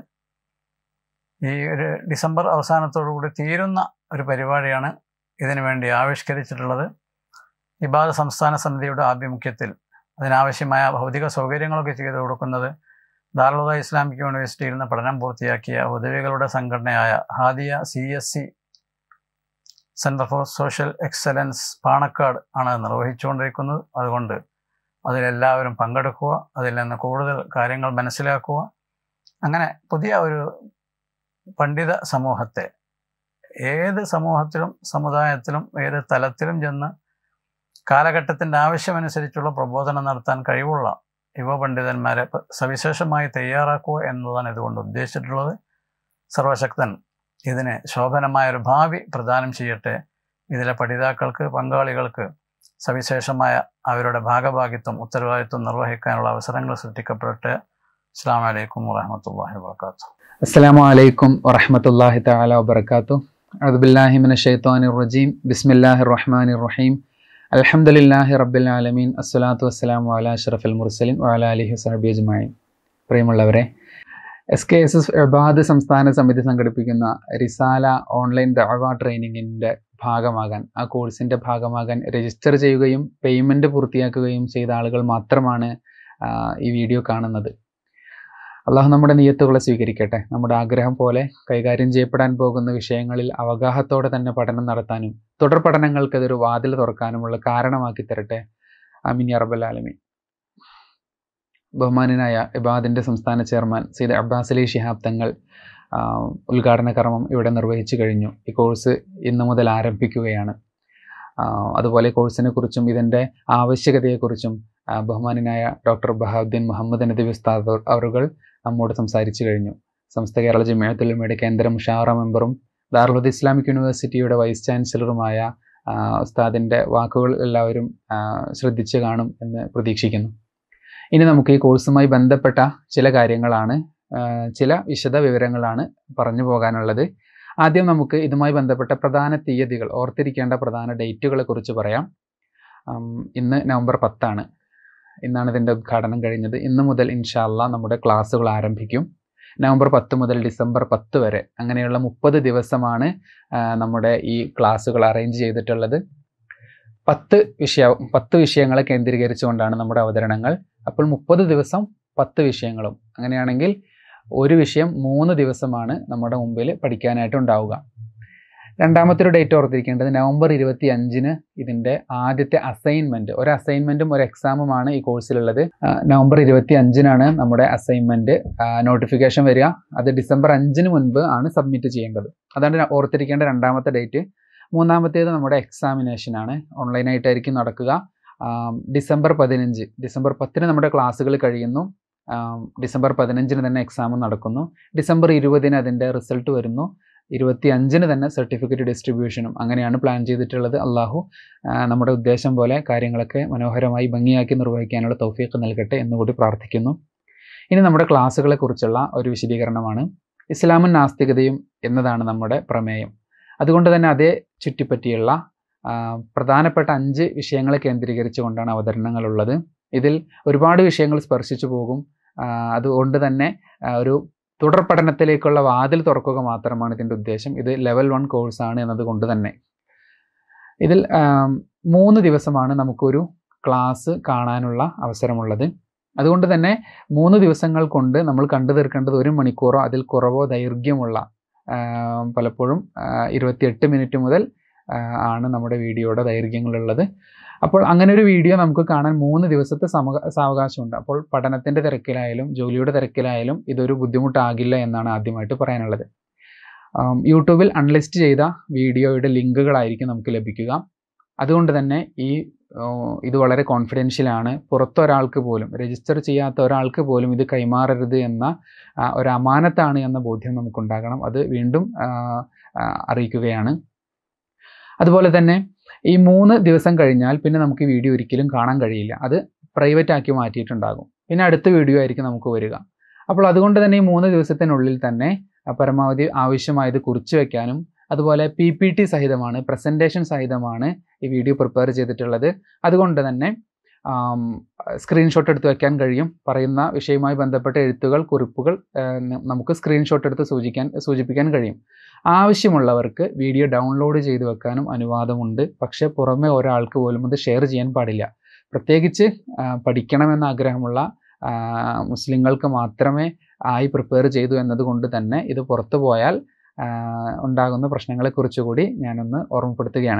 ഈ ഒരു ഡിസംബർ അവസാനത്തോടുകൂടി തീരുന്ന ഒരു പരിപാടിയാണ് ഇതിനു വേണ്ടി ആവിഷ്കരിച്ചിട്ടുള്ളത് ഇബാദ സംസ്ഥാന സമിതിയുടെ ആഭിമുഖ്യത്തിൽ അതിനാവശ്യമായ ഭൗതിക സൗകര്യങ്ങളൊക്കെ ചെയ്തു കൊടുക്കുന്നത് ദാറുദ ഇസ്ലാമിക് യൂണിവേഴ്സിറ്റിയിൽ നിന്ന് പഠനം പൂർത്തിയാക്കിയ ഉദവികളുടെ സംഘടനയായ Hadia C S C centre for social excellence Panakkad ആണ് നിർവഹിച്ചുകൊണ്ടിരിക്കുന്നത് അതുകൊണ്ട് അതിലെല്ലാവരും പങ്കെടുക്കുക അതിൽ നിന്ന് കൂടുതൽ കാര്യങ്ങൾ മനസ്സിലാക്കുക അങ്ങനെ പുതിയ ഒരു പണ്ഡിത സമൂഹത്തെ ഏത് സമൂഹത്തിലും സമുദായത്തിലും ഏത് തലത്തിലും ചെന്ന് കാലഘട്ടത്തിൻ്റെ ആവശ്യമനുസരിച്ചുള്ള പ്രബോധനം നടത്താൻ കഴിവുള്ള യുവ പണ്ഡിതന്മാരെ പ- സവിശേഷമായി തയ്യാറാക്കുക എന്നതാണ് ഇതുകൊണ്ട് ഉദ്ദേശിച്ചിട്ടുള്ളത് സർവശക്തൻ ഇതിന് ശോഭനമായ ഒരു ഭാവി പ്രദാനം ചെയ്യട്ടെ ഇതിലെ പഠിതാക്കൾക്ക് പങ്കാളികൾക്ക് സവിശേഷമായ അവരുടെ ഭാഗഭാഗിത്വം ഉത്തരവാദിത്വം നിർവഹിക്കാനുള്ള അവസരങ്ങൾ സൃഷ്ടിക്കപ്പെടട്ടെ അസ്സാം വലൈക്കും വാഹമത്തല്ലാഹി വാത്തു അസ്സലാമു അലൈക്കും വറഹ്മത്തുള്ളാഹി തആല വബറകാത്തു അഊദു ബില്ലാഹി മിനശ് ശൈത്വാനിർ റജീം ബിസ്മില്ലാഹിർ റഹ്മാനിർ റഹീം അൽഹംദുലില്ലാഹി റബ്ബിൽ ആലമീൻ അസ്സലാത്തു വസ്സലാമു അലാ അഷ്റഫിൽ മുർസലിൻ വഅലാ ആലിഹി വസഹബിഹി അജ്മഈൻ പ്രിയമുള്ളവരെ S K S S Ibad സംസ്ഥാന സമിതി സംഘടിപ്പിക്കുന്ന റിസാല ഓൺലൈൻ ദഅവ ട്രെയിനിങ്ങിൻ്റെ ഭാഗമാകാൻ ആ കോഴ്സിൻ്റെ ഭാഗമാകാൻ രജിസ്റ്റർ ചെയ്യുകയും പേയ്മെൻറ്റ് പൂർത്തിയാക്കുകയും ചെയ്ത ആളുകൾ മാത്രമാണ് ആ, ഈ വീഡിയോ കാണുന്നത് അള്ളാഹു നമ്മുടെ നിയത്തുകളെ സ്വീകരിക്കട്ടെ നമ്മുടെ ആഗ്രഹം പോലെ കൈകാര്യം ചെയ്യപ്പെടാൻ പോകുന്ന വിഷയങ്ങളിൽ അവഗാഹത്തോടെ തന്നെ പഠനം നടത്താനും തുടർ പഠനങ്ങൾക്ക് അതൊരു വാതിൽ തുറക്കാനുമുള്ള കാരണമാക്കി തരട്ടെ അമിനി അറബൽ ആലമി ബഹുമാനനായ ഇബാദിൻ്റെ സംസ്ഥാന ചെയർമാൻ സീദ് അബ്ബാസ് അലി ശിഹാബ് തങ്ങൾ ആ, ഉദ്ഘാടന കർമ്മം ഇവിടെ നിർവഹിച്ചു കഴിഞ്ഞു ഈ കോഴ്സ് ഇന്നു മുതൽ ആരംഭിക്കുകയാണ് ആ, അതുപോലെ കോഴ്സിനെ കുറിച്ചും ഇതിൻ്റെ ആവശ്യകതയെക്കുറിച്ചും ആ, ബഹുമാനനായ ഡോക്ടർ ബഹാവുദ്ദീൻ മുഹമ്മദ് നദീബ് ഉസ്താദ് അവറുകൾ നമ്മോട് സംസാരിച്ചു കഴിഞ്ഞു സമസ്ത കേരള ജമിയത്തുലമയുടെ കേന്ദ്ര മുഷാറ മെമ്പറും ദാറുൽ ഇസ്ലാമിക് യൂണിവേഴ്സിറ്റിയുടെ വൈസ് ചാൻസലറുമായ ആ, ഉസ്താദിൻ്റെ വാക്കുകൾ എല്ലാവരും ആ, ശ്രദ്ധിച്ച് കാണും എന്ന് പ്രതീക്ഷിക്കുന്നു ഇനി നമുക്ക് ഈ കോഴ്സുമായി ബന്ധപ്പെട്ട ചില കാര്യങ്ങളാണ് ആ, ചില വിശദ വിവരങ്ങളാണ് പറഞ്ഞു പോകാനുള്ളത് ആദ്യം നമുക്ക് ഇതുമായി ബന്ധപ്പെട്ട പ്രധാന തീയതികൾ ഓർത്തിരിക്കേണ്ട പ്രധാന ഡേറ്റുകളെ കുറിച്ച് പറയാം ഉം, ഇന്ന് നവംബർ പത്താണ് ഇന്നാണ് ഇതിൻ്റെ ഉദ്ഘാടനം കഴിഞ്ഞത് ഇന്ന് മുതൽ ഇൻഷാല്ല നമ്മുടെ ക്ലാസ്സുകൾ ആരംഭിക്കും നവംബർ പത്ത് മുതൽ ഡിസംബർ പത്ത് വരെ അങ്ങനെയുള്ള മുപ്പത് ദിവസമാണ് ആ, നമ്മുടെ ഈ ക്ലാസ്സുകൾ അറേഞ്ച് ചെയ്തിട്ടുള്ളത് പത്ത് വിഷയ പത്ത് വിഷയങ്ങളെ കേന്ദ്രീകരിച്ചുകൊണ്ടാണ് നമ്മുടെ അവതരണങ്ങൾ അപ്പോൾ മുപ്പത് ദിവസം പത്ത് വിഷയങ്ങളും അങ്ങനെയാണെങ്കിൽ ഒരു വിഷയം മൂന്ന് ദിവസമാണ് നമ്മുടെ മുമ്പിൽ പഠിക്കാനായിട്ട് ഉണ്ടാവുക രണ്ടാമത്തെ ഒരു ഡേറ്റ് ഓർത്തിരിക്കേണ്ടത് നവംബർ ഇരുപത്തി അഞ്ചിന് ഇതിൻ്റെ ആദ്യത്തെ അസൈൻമെൻറ്റ് ഒരു അസൈൻമെൻറ്റും ഒരു എക്സാമുമാണ് ഈ കോഴ്സിലുള്ളത് ആ, നവംബർ ഇരുപത്തി അഞ്ചിനാണ് നമ്മുടെ അസൈൻമെൻറ്റ് നോട്ടിഫിക്കേഷൻ വരിക അത് ഡിസംബർ അഞ്ചിന് മുൻപ് ആണ് സബ്മിറ്റ് ചെയ്യേണ്ടത് അതാണ് ര- ഓർത്തിരിക്കേണ്ട രണ്ടാമത്തെ ഡേറ്റ് മൂന്നാമത്തേത് നമ്മുടെ എക്സാമിനേഷൻ ആണ് ഓൺലൈനായിട്ടായിരിക്കും നടക്കുക ആം, ഡിസംബർ പതിനഞ്ച് ഡിസംബർ പത്തിന് നമ്മുടെ ക്ലാസ്സുകൾ കഴിയുന്നു ആം, ഡിസംബർ പതിനഞ്ചിന് തന്നെ എക്സാം നടക്കുന്നു ഡിസംബർ ഇരുപതിന് അതിൻ്റെ റിസൾട്ട് വരുന്നു ഇരുപത്തി അഞ്ചിന് തന്നെ സർട്ടിഫിക്കറ്റ് ഡിസ്ട്രിബ്യൂഷനും അങ്ങനെയാണ് പ്ലാൻ ചെയ്തിട്ടുള്ളത് അള്ളാഹു ആ, നമ്മുടെ ഉദ്ദേശം പോലെ കാര്യങ്ങളൊക്കെ മനോഹരമായി ഭംഗിയാക്കി നിർവഹിക്കാനുള്ള തൗഫീഖ് നൽകട്ടെ എന്നുകൂടി പ്രാർത്ഥിക്കുന്നു ഇനി നമ്മുടെ ക്ലാസ്സുകളെ കുറിച്ചുള്ള ഒരു വിശദീകരണമാണ് ഇസ്ലാമും നാസ്തികതയും എന്നതാണ് നമ്മുടെ പ്രമേയം അതുകൊണ്ട് തന്നെ അതേ ചുറ്റിപ്പറ്റിയുള്ള ആ, പ്രധാനപ്പെട്ട അഞ്ച് വിഷയങ്ങളെ കേന്ദ്രീകരിച്ചുകൊണ്ടാണ് അവതരണങ്ങളുള്ളത് ഇതിൽ ഒരുപാട് വിഷയങ്ങൾ സ്പർശിച്ചു പോകും ആ, അതുകൊണ്ട് തന്നെ ആ, ഒരു തുടർ പഠനത്തിലേക്കുള്ള വാതിൽ തുറക്കുക മാത്രമാണ് ഇതിൻ്റെ ഉദ്ദേശം ഇത് ലെവൽ വൺ കോഴ്സാണ് എന്നതുകൊണ്ട് തന്നെ ഇതിൽ ആം, മൂന്ന് ദിവസമാണ് നമുക്കൊരു ക്ലാസ് കാണാനുള്ള അവസരമുള്ളത് അതുകൊണ്ട് തന്നെ മൂന്ന് ദിവസങ്ങൾ കൊണ്ട് നമ്മൾ കണ്ടു തീർക്കേണ്ടത് ഒരു മണിക്കൂറോ അതിൽ കുറവോ ദൈർഘ്യമുള്ള ആം, പലപ്പോഴും ഇരുപത്തിയെട്ട് മിനിറ്റ് മുതൽ ആ, ആണ് നമ്മുടെ വീഡിയോയുടെ ദൈർഘ്യങ്ങളുള്ളത് അപ്പോൾ അങ്ങനെ ഒരു വീഡിയോ നമുക്ക് കാണാൻ മൂന്ന് ദിവസത്തെ സമ സാവകാശമുണ്ട് അപ്പോൾ പഠനത്തിൻ്റെ തിരക്കിലായാലും ജോലിയുടെ തിരക്കിലായാലും ഇതൊരു ബുദ്ധിമുട്ടാകില്ല എന്നാണ് ആദ്യമായിട്ട് പറയാനുള്ളത് ആം, യൂട്യൂബിൽ അൺലിസ്റ്റ് ചെയ്ത വീഡിയോയുടെ ലിങ്കുകളായിരിക്കും നമുക്ക് ലഭിക്കുക അതുകൊണ്ട് തന്നെ ഈ ഓ, ഇത് വളരെ കോൺഫിഡൻഷ്യലാണ് പുറത്തൊരാൾക്ക് പോലും രജിസ്റ്റർ ചെയ്യാത്ത ഒരാൾക്ക് പോലും ഇത് കൈമാറരുത് എന്ന ആ, ഒരു അമാനത്താണ് എന്ന ബോധ്യം നമുക്കുണ്ടാകണം അത് വീണ്ടും ആ, ആ, അറിയിക്കുകയാണ് അതുപോലെ തന്നെ ഈ മൂന്ന് ദിവസം കഴിഞ്ഞാൽ പിന്നെ നമുക്ക് ഈ വീഡിയോ ഒരിക്കലും കാണാൻ കഴിയില്ല അത് പ്രൈവറ്റ് ആക്കി മാറ്റിയിട്ടുണ്ടാകും പിന്നെ അടുത്ത വീഡിയോ ആയിരിക്കും നമുക്ക് വരിക അപ്പോൾ അതുകൊണ്ട് തന്നെ ഈ മൂന്ന് ദിവസത്തിനുള്ളിൽ തന്നെ ആ, പരമാവധി ആവശ്യമായത് കുറിച്ച് വെക്കാനും അതുപോലെ പി പി ടി സഹിതമാണ് പ്രസൻറ്റേഷൻ സഹിതമാണ് ഈ വീഡിയോ പ്രിപ്പയർ ചെയ്തിട്ടുള്ളത് അതുകൊണ്ട് തന്നെ സ്ക്രീൻഷോട്ട് എടുത്ത് വെക്കാൻ കഴിയും പറയുന്ന വിഷയവുമായി ബന്ധപ്പെട്ട എഴുത്തുകൾ കുറിപ്പുകൾ ആ, ന- നമുക്ക് സ്ക്രീൻഷോട്ട് എടുത്ത് സൂചിക്കാൻ സൂചിപ്പിക്കാൻ കഴിയും ആവശ്യമുള്ളവർക്ക് വീഡിയോ ഡൗൺലോഡ് ചെയ്ത് വെക്കാനും അനുവാദമുണ്ട് പക്ഷേ പുറമെ ഒരാൾക്ക് പോലും അത് ഷെയർ ചെയ്യാൻ പാടില്ല പ്രത്യേകിച്ച് ആ, പഠിക്കണമെന്ന ആഗ്രഹമുള്ള ആ, മുസ്ലിങ്ങൾക്ക് മാത്രമേ ആയി പ്രിപ്പയർ ചെയ്തു എന്നതുകൊണ്ട് തന്നെ ഇത് പുറത്തു പോയാൽ ആ, ഉണ്ടാകുന്ന പ്രശ്നങ്ങളെക്കുറിച്ച് കൂടി ഞാനൊന്ന് ഓർമ്മപ്പെടുത്തുകയാണ്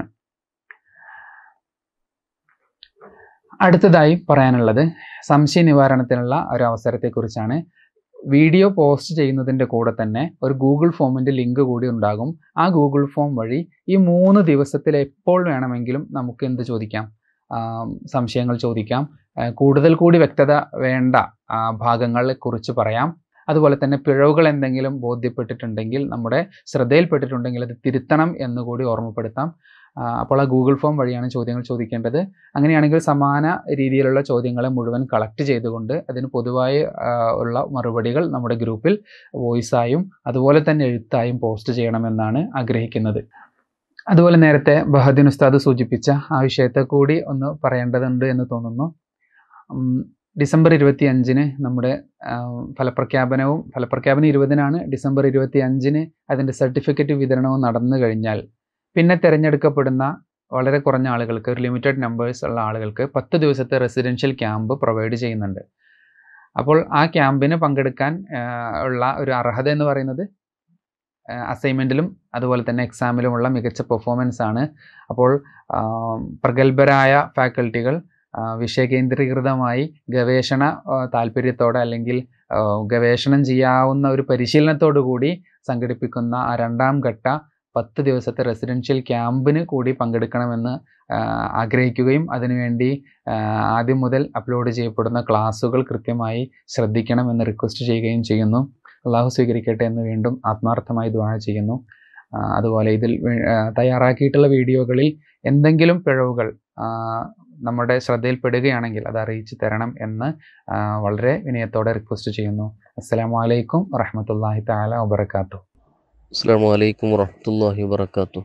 അടുത്തതായി പറയാനുള്ളത് സംശയ നിവാരണത്തിനുള്ള ഒരു അവസരത്തെക്കുറിച്ചാണ് വീഡിയോ പോസ്റ്റ് ചെയ്യുന്നതിൻ്റെ കൂടെ തന്നെ ഒരു ഗൂഗിൾ ഫോമിൻ്റെ ലിങ്ക് കൂടി ഉണ്ടാകും ആ ഗൂഗിൾ ഫോം വഴി ഈ മൂന്ന് ദിവസത്തിൽ എപ്പോൾ വേണമെങ്കിലും നമുക്ക് എന്ത് ചോദിക്കാം ആം, സംശയങ്ങൾ ചോദിക്കാം ആ, കൂടുതൽ കൂടി വ്യക്തത വേണ്ട ആ, ഭാഗങ്ങളെ കുറിച്ച് പറയാം അതുപോലെ തന്നെ പിഴവുകൾ എന്തെങ്കിലും ബോധ്യപ്പെട്ടിട്ടുണ്ടെങ്കിൽ നമ്മുടെ ശ്രദ്ധയിൽപ്പെട്ടിട്ടുണ്ടെങ്കിൽ അത് തിരുത്തണം എന്നുകൂടി ഓർമ്മപ്പെടുത്താം ആ, അപ്പോൾ ആ ഗൂഗിൾ ഫോം വഴിയാണ് ചോദ്യങ്ങൾ ചോദിക്കേണ്ടത് അങ്ങനെയാണെങ്കിൽ സമാന രീതിയിലുള്ള ചോദ്യങ്ങളെ മുഴുവൻ കളക്ട് ചെയ്തുകൊണ്ട് അതിന് പൊതുവായി ആ, ഉള്ള മറുപടികൾ നമ്മുടെ ഗ്രൂപ്പിൽ വോയിസായും അതുപോലെ തന്നെ എഴുത്തായും പോസ്റ്റ് ചെയ്യണമെന്നാണ് ആഗ്രഹിക്കുന്നത് അതുപോലെ നേരത്തെ ബഹദീൻ ഉസ്താദ് സൂചിപ്പിച്ച ആ വിഷയത്തെ കൂടി ഒന്ന് പറയേണ്ടതുണ്ട് എന്ന് തോന്നുന്നു ഉം, ഡിസംബർ ഇരുപത്തി അഞ്ചിന് നമ്മുടെ ആ, ഫലപ്രഖ്യാപനവും ഫലപ്രഖ്യാപനം ഇരുപതിനാണ് ഡിസംബർ ഇരുപത്തി അഞ്ചിന് അതിൻ്റെ സർട്ടിഫിക്കറ്റ് വിതരണവും നടന്നു കഴിഞ്ഞാൽ പിന്നെ തിരഞ്ഞെടുക്കപ്പെടുന്ന വളരെ കുറഞ്ഞ ആളുകൾക്ക് ഒരു ലിമിറ്റഡ് നമ്പേഴ്സ് ഉള്ള ആളുകൾക്ക് പത്ത് ദിവസത്തെ റെസിഡൻഷ്യൽ ക്യാമ്പ് പ്രൊവൈഡ് ചെയ്യുന്നുണ്ട് അപ്പോൾ ആ ക്യാമ്പിന് പങ്കെടുക്കാൻ ആ, ഉള്ള ഒരു അർഹത എന്ന് പറയുന്നത് അസൈൻമെൻറ്റിലും അതുപോലെ തന്നെ എക്സാമിലുമുള്ള മികച്ച പെർഫോമൻസ് ആണ് അപ്പോൾ ആ, പ്രഗത്ഭരായ ഫാക്കൽറ്റികൾ ആ, വിഷയകേന്ദ്രീകൃതമായി ഗവേഷണ ആ, താല്പര്യത്തോടെ അല്ലെങ്കിൽ ആ, ഗവേഷണം ചെയ്യാവുന്ന ഒരു പരിശീലനത്തോടു കൂടി സംഘടിപ്പിക്കുന്ന ആ രണ്ടാം ഘട്ട പത്ത് ദിവസത്തെ റെസിഡൻഷ്യൽ ക്യാമ്പിന് കൂടി പങ്കെടുക്കണമെന്ന് ആ, ആഗ്രഹിക്കുകയും അതിനുവേണ്ടി ആ, ആദ്യം മുതൽ അപ്ലോഡ് ചെയ്യപ്പെടുന്ന ക്ലാസ്സുകൾ കൃത്യമായി ശ്രദ്ധിക്കണമെന്ന് റിക്വസ്റ്റ് ചെയ്യുകയും ചെയ്യുന്നു അള്ളാഹു സ്വീകരിക്കട്ടെ എന്ന് വീണ്ടും ആത്മാർത്ഥമായി ദ്വാര ചെയ്യുന്നു ആ, അതുപോലെ ഇതിൽ വേ- ആ, തയ്യാറാക്കിയിട്ടുള്ള വീഡിയോകളിൽ എന്തെങ്കിലും പിഴവുകൾ ആ, നമ്മുടെ ശ്രദ്ധയിൽപ്പെടുകയാണെങ്കിൽ അത് അറിയിച്ചു തരണം എന്ന് ആ, വളരെ വിനയത്തോടെ റിക്വസ്റ്റ് ചെയ്യുന്നു അസ്സലാമു അലൈക്കും വറഹമത്തല്ലാഹി തആല വബറകാതുഹു അസ്സാം വലൈക്കും വറഹമത്തല്ലാഹി വാബർക്കാത്തു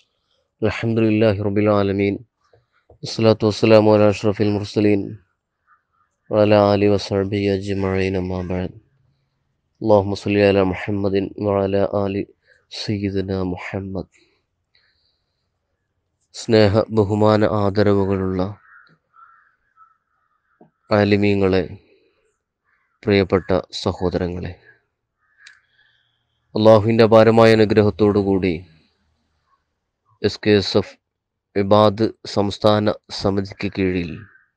അലഹമുല്ലാഹി റബിൽ ആലമീൻ വസ്സലാത്തു വസ്സലാമു അലാ അഷ്റഫിൽ മുർസലീൻ വഅല ആലി വസഹബി അജ്മഈൻ അമ്മാ ബഅദ് اللهم صل على محمد وعلى آل സയ്യിദന മുഹമ്മദ് സ്നേഹ ബഹുമാന ആദരവുകളുള്ള ആലിമീങ്ങളെ പ്രിയപ്പെട്ട സഹോദരങ്ങളെ അള്ളാഹുവിൻ്റെ അപാരമായ അനുഗ്രഹത്തോടുകൂടി എസ് കെ എസ് എഫ് വിവാദ് സംസ്ഥാന സമിതിക്ക് കീഴിൽ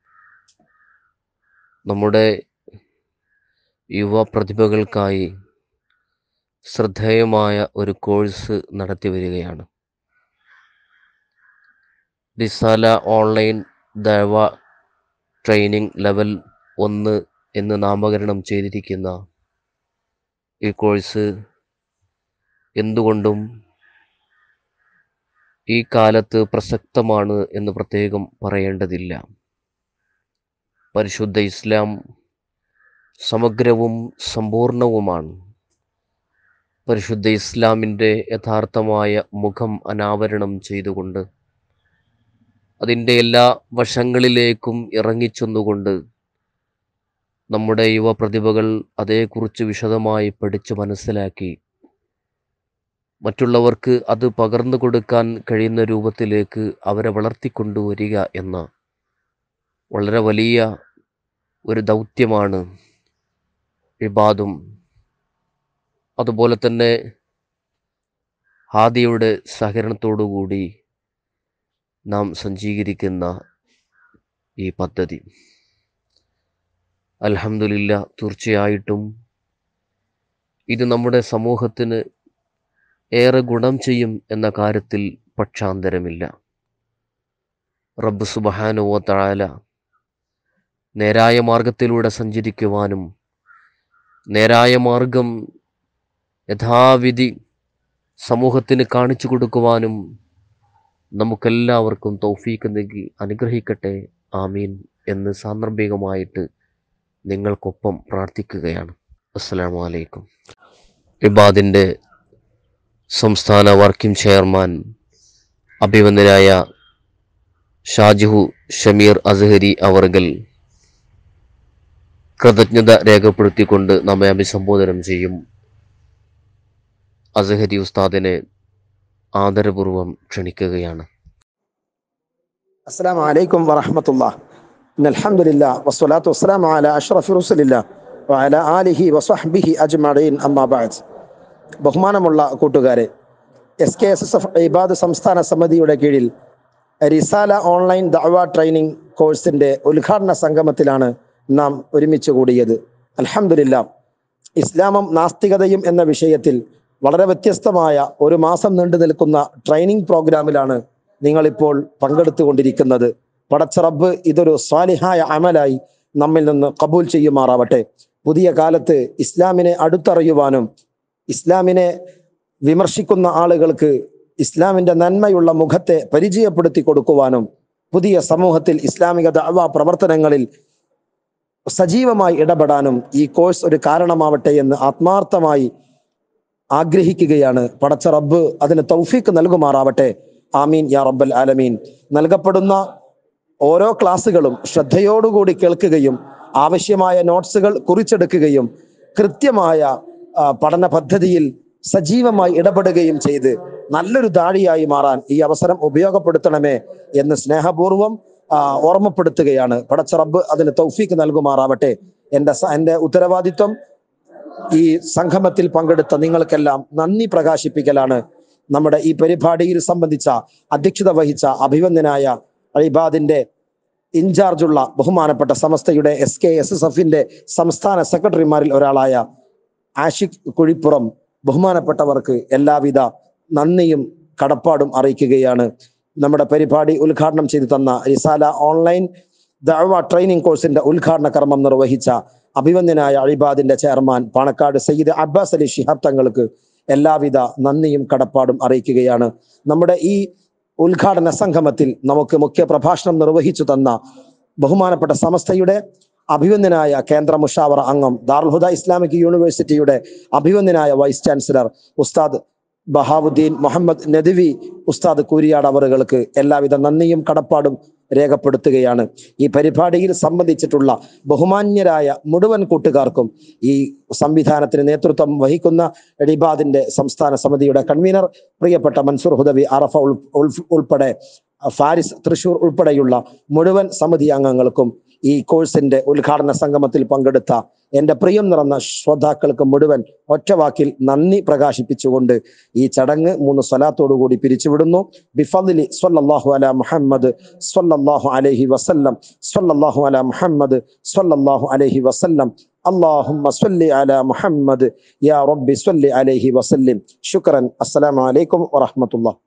നമ്മുടെ യുവ പ്രതിഭകൾക്കായി ശ്രദ്ധേയമായ ഒരു കോഴ്സ് നടത്തി വരികയാണ് റിസാല ഓൺലൈൻ ദൈവ ട്രെയിനിങ് ലെവൽ ഒന്ന് എന്ന് നാമകരണം ചെയ്തിരിക്കുന്ന ഈ കോഴ്സ് എന്തുകൊണ്ടും ഈ കാലത്ത് പ്രസക്തമാണ് എന്ന് പ്രത്യേകം പറയേണ്ടതില്ല പരിശുദ്ധ ഇസ്ലാം സമഗ്രവും സമ്പൂർണവുമാണ് പരിശുദ്ധ ഇസ്ലാമിൻ്റെ യഥാർത്ഥമായ മുഖം അനാവരണം ചെയ്തുകൊണ്ട് അതിൻ്റെ എല്ലാ വശങ്ങളിലേക്കും ഇറങ്ങിച്ചെന്നുകൊണ്ട് നമ്മുടെ യുവപ്രതിഭകൾ അതേക്കുറിച്ച് വിശദമായി പഠിച്ചു മനസ്സിലാക്കി മറ്റുള്ളവർക്ക് അത് പകർന്നു കൊടുക്കാൻ കഴിയുന്ന രൂപത്തിലേക്ക് അവരെ വളർത്തിക്കൊണ്ടുവരിക എന്ന വളരെ വലിയ ഒരു ദൗത്യമാണ് ഇബാദും അതുപോലെ തന്നെ ഹാദിയുടെ സഹകരണത്തോടുകൂടി നാം സജ്ജീകരിക്കുന്ന ഈ പദ്ധതി അൽഹംദുലില്ല തീർച്ചയായിട്ടും ഇത് നമ്മുടെ സമൂഹത്തിന് ഏറെ ഗുണം ചെയ്യും എന്ന കാര്യത്തിൽ പക്ഷാന്തരമില്ല റബ്ബ് സുബഹാനുവ തആല നേരായ മാർഗത്തിലൂടെ സഞ്ചരിക്കുവാനും നേരായ മാർഗം യഥാവിധി സമൂഹത്തിന് കാണിച്ചു കൊടുക്കുവാനും നമുക്കെല്ലാവർക്കും തൗഫീക്ക് നൽകി അനുഗ്രഹിക്കട്ടെ ആമീൻ എന്ന് സാന്ദർഭികമായിട്ട് നിങ്ങൾക്കൊപ്പം പ്രാർത്ഥിക്കുകയാണ് അസ്സലാമു അലൈക്കും ഇബാദിൻ്റെ സംസ്ഥാന വർക്കിംഗ് ചെയർമാൻ അഭിവന്ദനായ ഷാജിഹു ഷമീർ അസ്ഹരി അവർഗൽ കൃതജ്ഞത രേഖപ്പെടുത്തിക്കൊണ്ട് നമ്മെ അഭിസംബോധനം ചെയ്യും അസ്ഹരി ഉസ്താദിനെ ആദരപൂർവം ക്ഷണിക്കുകയാണ് السلام عليكم ورحمة الله إن الحمد لله والصلاة والسلام على أشرف رسل الله وعلى آله وصحبه أجمعين أما بعد ബഹുമാനമുള്ള കൂട്ടുകാരെ S K S S F Ibad സംസ്ഥാന സമിതിയുടെ കീഴിൽ റിസാല ഓൺലൈൻ ദഅവ ട്രെയിനിങ് കോഴ്സിന്റെ ഉദ്ഘാടന സംഗമത്തിലാണ് നാം ഒരുമിച്ച് കൂടിയത് അൽഹംദുലില്ലാ ഇസ്ലാമും നാസ്തികതയും എന്ന വിഷയത്തിൽ വളരെ വ്യത്യസ്തമായ ഒരു മാസം നീണ്ടു നിൽക്കുന്ന ട്രെയിനിങ് പ്രോഗ്രാമിലാണ് നിങ്ങളിപ്പോൾ പങ്കെടുത്തുകൊണ്ടിരിക്കുന്നത് പടച്ച റബ്ബ് ഇതൊരു സ്വാലിഹായ അമലായി നമ്മിൽ നിന്ന് കബൂൽ ചെയ്യുമാറാവട്ടെ പുതിയ കാലത്ത് ഇസ്ലാമിനെ അടുത്തറിയുവാനും ഇസ്ലാമിനെ വിമർശിക്കുന്ന ആളുകൾക്ക് ഇസ്ലാമിന്റെ നന്മയുള്ള മുഖത്തെ പരിചയപ്പെടുത്തി കൊടുക്കുവാനും പുതിയ സമൂഹത്തിൽ ഇസ്ലാമിക ദഅവ പ്രവർത്തനങ്ങളിൽ സജീവമായി ഇടപെടാനും ഈ കോഴ്സ് ഒരു കാരണമാവട്ടെ എന്ന് ആത്മാർത്ഥമായി ആഗ്രഹിക്കുകയാണ് പടച്ച റബ്ബ് അതിന് തൗഫീക്ക് നൽകുമാറാവട്ടെ ആമീൻ യാ റബ്ബൽ ആലമീൻ നൽകപ്പെടുന്ന ഓരോ ക്ലാസ്സുകളും ശ്രദ്ധയോടുകൂടി കേൾക്കുകയും ആവശ്യമായ നോട്ട്സുകൾ കുറിച്ചെടുക്കുകയും കൃത്യമായ ആ, പഠന പദ്ധതിയിൽ സജീവമായി ഇടപെടുകയും ചെയ്ത് നല്ലൊരു ദാഴിയായി മാറാൻ ഈ അവസരം ഉപയോഗപ്പെടുത്തണമേ എന്ന് സ്നേഹപൂർവം ആ, ഓർമ്മപ്പെടുത്തുകയാണ് പടച്ച റബ്ബ് അതിന് തൗഫീക്ക് നൽകുമാറാവട്ടെ എന്റെ സ- എന്റെ ഉത്തരവാദിത്വം ഈ സംഗമത്തിൽ പങ്കെടുത്ത നിങ്ങൾക്കെല്ലാം നന്ദി പ്രകാശിപ്പിക്കലാണ് നമ്മുടെ ഈ പരിപാടിയിൽ സംബന്ധിച്ച അധ്യക്ഷത വഹിച്ച അഭിവന്ദനായ അലിബാദിന്റെ ഇൻചാർജുള്ള ബഹുമാനപ്പെട്ട സമസ്തയുടെ എസ് കെ എസ് എസ് എഫിന്റെ സംസ്ഥാന സെക്രട്ടറിമാരിൽ ഒരാളായ ആഷിഖ് കുഴിപ്പുറം ബഹുമാനപ്പെട്ടവർക്ക് എല്ലാവിധ നന്ദിയും കടപ്പാടും അറിയിക്കുകയാണ് നമ്മുടെ പരിപാടി ഉദ്ഘാടനം ചെയ്തു തന്ന റിസാല ഓൺലൈൻ ദഅവ ട്രെയിനിങ് കോഴ്സിന്റെ ഉദ്ഘാടന കർമ്മം നിർവഹിച്ച അഭിവന്ദനായ അഴിബാദിന്റെ ചെയർമാൻ പാണക്കാട് സയ്യിദ് അബ്ബാസ് അലി ശിഹാബ് തങ്ങൾക്ക് എല്ലാവിധ നന്ദിയും കടപ്പാടും അറിയിക്കുകയാണ് നമ്മുടെ ഈ ഉദ്ഘാടന സംഗമത്തിൽ നമുക്ക് മുഖ്യ പ്രഭാഷണം നിർവഹിച്ചു തന്ന ബഹുമാനപ്പെട്ട സമസ്തയുടെ അഭിവന്ദനായ കേന്ദ്ര മുഷാവറ അംഗം ദാർൽഹുദ ഇസ്ലാമിക് യൂണിവേഴ്സിറ്റിയുടെ അഭിവന്ദനായ വൈസ് ചാൻസലർ ഉസ്താദ് ബഹാവുദ്ദീൻ മുഹമ്മദ് നദ്വി ഉസ്താദ് കൂരിയാട് അവറുകൾക്ക് എല്ലാവിധ നന്ദിയും കടപ്പാടും രേഖപ്പെടുത്തുകയാണ് ഈ പരിപാടിയിൽ സംബന്ധിച്ചിട്ടുള്ള ബഹുമാന്യരായ മുഴുവൻ കൂട്ടുകാർക്കും ഈ സംവിധാനത്തിന് നേതൃത്വം വഹിക്കുന്ന എഡിബാദിന്റെ സംസ്ഥാന സമിതിയുടെ കൺവീനർ പ്രിയപ്പെട്ട മൻസൂർ ഹുദവി അറഫ ഉൾ- ഉൾ- ഉൾപ്പെടെ ഫാരിസ് തൃശൂർ ഉൾപ്പെടെയുള്ള മുഴുവൻ സമിതി അംഗങ്ങൾക്കും ഈ കോഴ്സിന്റെ ഉദ്ഘാടന സംഗമത്തിൽ പങ്കെടുത്ത എന്റെ പ്രിയം നിറഞ്ഞ ശ്രോതാക്കൾക്ക് മുഴുവൻ ഒറ്റവാക്കിൽ നന്ദി പ്രകാശിപ്പിച്ചുകൊണ്ട് ഈ ചടങ്ങ് മൂന്ന് സ്വലാത്തോടു കൂടി പിരിച്ചുവിടുന്നു ബിഫദ്ലി സ്വല്ലല്ലാഹു അല മുഹമ്മദ് സ്വല്ലല്ലാഹു അലൈഹി വസല്ലം സ്വല്ലല്ലാഹു അല മുഹമ്മദ് സ്വല്ലല്ലാഹു അലൈഹി വസല്ലം اللهم صل على محمد يا رب صل عليه وسلم شكرا السلام عليكم ورحمة الله